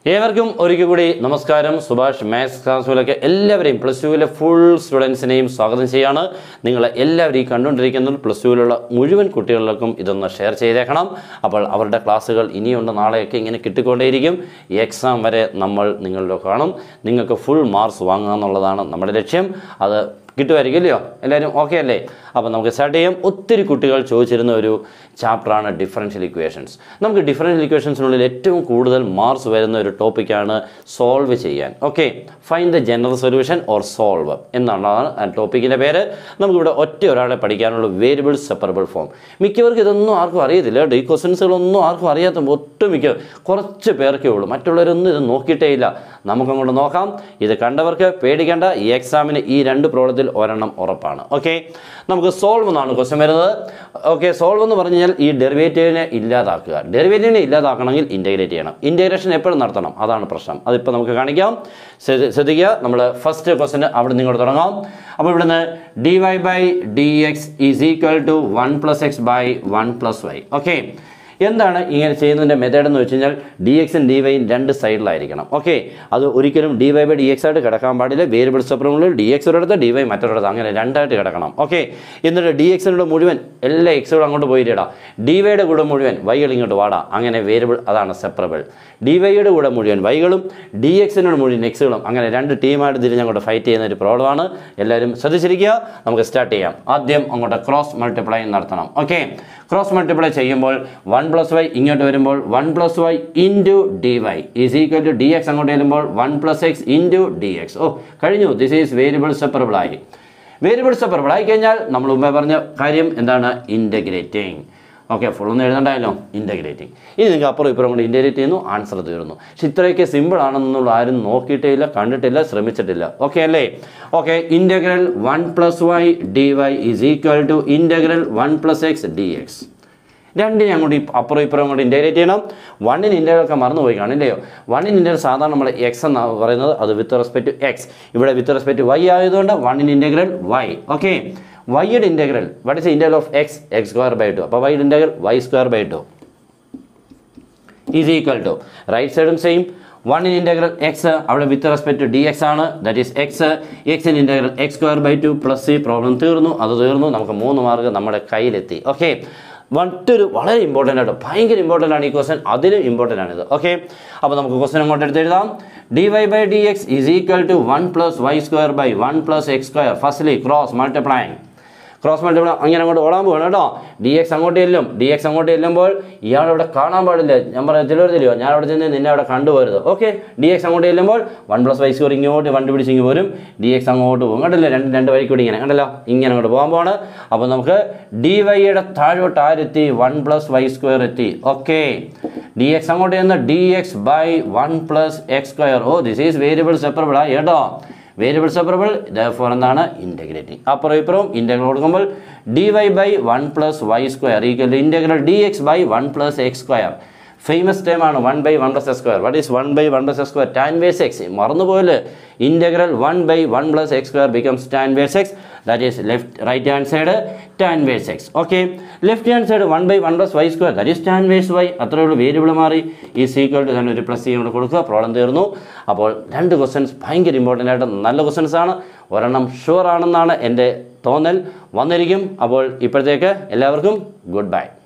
ഏവർക്കും ഒരിക്കൽ കൂടി നമസ്കാരം സുഭാഷ് മാത്സ് ക്ലാസ്സുകളൊക്കെ എല്ലാവരെയും പ്ലസ് ടുവിലെ ഫുൾ സ്റ്റുഡൻസിനെയും സ്വാഗതം ചെയ്യാണ് നിങ്ങളെ എല്ലാവരെയും കണ്ടുകൊണ്ടിരിക്കുന്ന പ്ലസ് ടുവിലുള്ള മുഴുവൻ കുട്ടികളിലേക്കും ഇതൊന്ന് ഷെയർ ചെയ്തേക്കണം അപ്പോൾ അവരുടെ ക്ലാസ്സുകൾ ഇനിയുണ്ട് നാളെയൊക്കെ ഇങ്ങനെ കിട്ടിക്കൊണ്ടേയിരിക്കും ഈ എക്സാം വരെ നമ്മൾ നിങ്ങളുടെ കാണും നിങ്ങൾക്ക് ഫുൾ മാർക്സ് വാങ്ങുക എന്നുള്ളതാണ് നമ്മുടെ ലക്ഷ്യം അത് കിട്ടുമായിരിക്കും ഇല്ലയോ എല്ലാവരും ഓക്കെ അല്ലേ അപ്പോൾ നമുക്ക് സ്റ്റാർട്ട് ചെയ്യാം ഒത്തിരി കുട്ടികൾ ചോദിച്ചിരുന്ന ഒരു ചാപ്റ്ററാണ് ഡിഫറൻഷ്യൽ ഇക്വേഷൻസ് നമുക്ക് ഡിഫറൻഷ്യൽ ഇക്വേഷൻസിനുള്ളിൽ ഏറ്റവും കൂടുതൽ മാർക്സ് വരുന്ന ഒരു ടോപ്പിക്കാണ് സോൾവ് ചെയ്യാൻ okay fine the general solution or solve എന്നാണ് ആ ടോപ്പിക്കിൻ്റെ പേര് നമുക്കിവിടെ ഒറ്റ ഒരാളെ പഠിക്കാനുള്ള വേരിയബിൾ സെപ്പറബിൾ ഫോം മിക്കവർക്കും ഇതൊന്നും ആർക്കും അറിയത്തില്ല കേട്ടോ ഈ ക്വസ്റ്റൻസുകളൊന്നും ആർക്കും അറിയാത്ത ഒട്ടുമിക്ക കുറച്ച് പേർക്കേ ഉള്ളൂ മറ്റുള്ളവരൊന്നും ഇത് നോക്കിയിട്ടേ ഇല്ല നമുക്കങ്ങോട്ട് നോക്കാം ഇത് കണ്ടവർക്ക് പേടിക്കേണ്ട ഈ എക്സാമിന് ഈ രണ്ട് പ്രോബ്ലത്തിൽ ഒരെണ്ണം ഉറപ്പാണ് ഓക്കെ നമുക്ക് സോൾവ് എന്നാണ് ക്വസ്റ്റ്യൻ വരുന്നത് ഓക്കെ സോൾവ് എന്ന് പറഞ്ഞു കഴിഞ്ഞാൽ ഈ ഡെറിവേറ്റീവിനെ ഇല്ലാതാക്കുക ഡെറിവേറ്റീവിനെ ഇല്ലാതാക്കണമെങ്കിൽ ഇൻറ്റഗ്രേറ്റ് ചെയ്യണം ഇൻറ്റഗ്രേഷൻ എപ്പോഴും നടത്തണം അതാണ് പ്രശ്നം അതിപ്പോൾ നമുക്ക് കാണിക്കാം ശ്രദ്ധ- ശ്രദ്ധിക്കുക നമ്മൾ ഫസ്റ്റ് ക്വസ്റ്റ്യൻ അവിടെ നിങ്ങൾ തുടങ്ങാം അപ്പോൾ ഇവിടുന്ന് D Y by D X is equal to one plus X by one plus Y okay എന്താണ് ഇങ്ങനെ ചെയ്യുന്നതിൻ്റെ മെത്തേഡ് എന്ന് വെച്ച് കഴിഞ്ഞാൽ ഡി എക്സും ഡി വൈയും രണ്ട് സൈഡിലായിരിക്കണം ഓക്കെ അത് ഒരിക്കലും D Y by D X ആയിട്ട് കിടക്കാൻ പാടില്ല വേരിയബിൾ സെപ്പറബിളിൽ ഡി എക്സ് ഒരിടത്ത് ഡി വൈ മറ്റൊരിടത്ത് അങ്ങനെ രണ്ടായിട്ട് കിടക്കണം ഓക്കെ എന്നിട്ട് ഡി എക്സിനോട് മുഴുവൻ എല്ലാ എക്സുകളും അങ്ങോട്ട് പോയിട്ടിടാം ഡി വൈയുടെ കൂടെ മുഴുവൻ വൈകൾ ഇങ്ങോട്ട് വാടാം അങ്ങനെ വേരിയബിൾ അതാണ് സെപ്പറബിൾ ഡി വൈയുടെ കൂടെ മുഴുവൻ വൈകളും ഡി എക്സിനോട് മുഴുവൻ എക്സുകളും അങ്ങനെ രണ്ട് ടീമായിട്ട് തിരിഞ്ഞ് അങ്ങോട്ട് ഫൈറ്റ് ചെയ്യുന്ന ഒരു പ്രോബ്ലമാണ് എല്ലാവരും ശ്രദ്ധിച്ചിരിക്കുക നമുക്ക് സ്റ്റാർട്ട് ചെയ്യാം ആദ്യം അങ്ങോട്ട് ക്രോസ് മൾട്ടിപ്ലൈ നടത്തണം ഓക്കെ ക്രോസ് മൾട്ടിപ്ലൈ ചെയ്യുമ്പോൾ വൺ പ്ലസ് വൈ ഇങ്ങോട്ട് വരുമ്പോൾ one plus Y into D Y is equal to D X അങ്ങോട്ട് ചെല്ലുമ്പോൾ one plus X into D X ഓ കഴിഞ്ഞു ദിസ് ഈസ് വേരിയബിൾ സെപ്പറബിൾ ആയി വേരിയബിൾ സെപ്പറബിൾ ആയി കഴിഞ്ഞാൽ നമ്മൾ മുമ്പേ പറഞ്ഞ കാര്യം എന്താണ് ഇൻറ്റഗ്രേറ്റിംഗ് ഓക്കെ ഫുൾ ഒന്നും എഴുതണ്ടായല്ലോ ഇൻറ്റഗ്രേറ്റിംഗ് ഇനി നിങ്ങൾക്ക് അപ്പുറം ഇപ്പുറം കൊണ്ട് ഇൻറ്റഗ്രേറ്റ് ചെയ്യുന്നു ആൻസർ തീർന്നു പക്ഷെ ഇത്രയൊക്കെ സിമ്പിൾ ആണെന്നുള്ള ആരും നോക്കിയിട്ടേ ഇല്ല കണ്ടിട്ടില്ല ശ്രമിച്ചിട്ടില്ല ഓക്കെ അല്ലേ okay integral one plus Y D Y is equal to integral one plus X D X രണ്ടിനെ അങ്ങോട്ട് ഇപ്പ- അപ്പുറം ഇപ്പുറം അങ്ങോട്ട് ഇൻറ്റഗ്രേറ്റ് ചെയ്യണം വണ്ണിന് ഇൻറ്റഗ്രലൊക്കെ മറന്നുപോയി കാണില്ലയോ വണ്ണിന് ഇൻറ്റഗ്രൽ സാധാരണ നമ്മൾ എക്സ് എന്നാണ് പറയുന്നത് അത് വിത്ത് റെസ്പെക്ട് ടു എക്സ് ഇവിടെ വിത്ത് റെസ്പെക്ട് ടു വൈ ആയതുകൊണ്ട് വണ്ണിന് ഇൻറ്റഗ്രൽ വൈ ഓക്കെ വൈയുടെ integral what is integral of X X square by two അപ്പോൾ വൈയുടെ integral Y square by two is equal to right സൈഡും same one in integral X അവിടെ with respect to D X ആണ് that is X X in integral X square by two plus C problem തീർന്നു അത് തീർന്നു നമുക്ക് മൂന്ന് mark നമ്മുടെ കയ്യിലെത്തി okay മറ്റൊരു വളരെ ഇമ്പോർട്ടൻ്റ് ആയിട്ട് ഭയങ്കര ഇമ്പോർട്ടൻ്റ് ആണ് ഈ ക്വസ്റ്റൻ അതിലും ഇമ്പോർട്ടൻ്റ് ആണ് ഇത് ഓക്കെ അപ്പോൾ നമുക്ക് ക്വസ്റ്റൻ അങ്ങോട്ട് എടുത്ത് എഴുതാം D Y by D X is equal to one plus Y square by one plus X square firstly cross multiplying cross multiply അങ്ങനെ അങ്ങോട്ട് ഓടാൻ പോകണം കേട്ടോ ഡി എക്സ് അങ്ങോട്ട് ചെല്ലും ഡി എക്സ് അങ്ങോട്ട് ചെല്ലുമ്പോൾ ഇയാൾ ഇവിടെ കാണാൻ പാടില്ല ഞാൻ പറയാം ചിലർ തരുമോ ഞാൻ അവിടെ ചെന്ന് നിന്നെ അവിടെ കണ്ടുപോരുത് ഓക്കെ ഡി എക്സ് അങ്ങോട്ട് ചെല്ലുമ്പോൾ വൺ പ്ലസ് വൈ സ്കോർ ഇങ്ങോട്ട് കണ്ടുപിടിച്ച് ഇങ്ങ് പോരും ഡി എക്സ് അങ്ങോട്ട് പോകും കണ്ടില്ല രണ്ട് രണ്ട് വഴിക്ക് കൂടി ഇങ്ങനെ കണ്ടല്ലോ ഇങ്ങനെ അങ്ങോട്ട് പോകാൻ പോവാണ് അപ്പോൾ നമുക്ക് ഡി വൈയുടെ താഴോട്ട് ആരെത്തി വൺ പ്ലസ് വൈ സ്ക്വയർ എത്തി ഓക്കെ ഡി എക്സ് അങ്ങോട്ട് ചെന്ന് D X by one plus X square ഓ ദിസ് ഈസ് വേരിയബിൾ സെപ്പറബിൾ ആ കേട്ടോ വേരിയബിൾ സെപ്പറബിൾ ഫോർ എന്താണ് ഇൻറ്റഗ്രേറ്റിംഗ് അപ്പുറം ഇപ്പുറം ഇൻറ്റഗ്രൽ കൊടുക്കുമ്പോൾ D Y by one plus Y square equal integral D X by one plus X square famous time ആണ് one by one plus X square what is one by one plus X square tan vase X മറന്നുപോയല്ലേ integral one by one plus X square becomes tan vase X that is left right hand side tan vase X okay left hand side one by one plus Y square that is tan vase Y അത്രയേ ഉള്ളൂ variable മാറി ഈ equal to തന്നെ ഒരു plus ചെയ്യും കൊടുക്കുക problem തീർന്നു അപ്പോൾ രണ്ട് ക്വസ്റ്റൻസ് ഭയങ്കര ഇമ്പോർട്ടൻ്റ് ആയിട്ട് നല്ല ക്വസ്റ്റൻസ് ആണ് ഒരെണ്ണം ഷുവർ ആണെന്നാണ് എൻ്റെ തോന്നൽ വന്നിരിക്കും അപ്പോൾ ഇപ്പോഴത്തേക്ക് എല്ലാവർക്കും ഗുഡ് ബൈ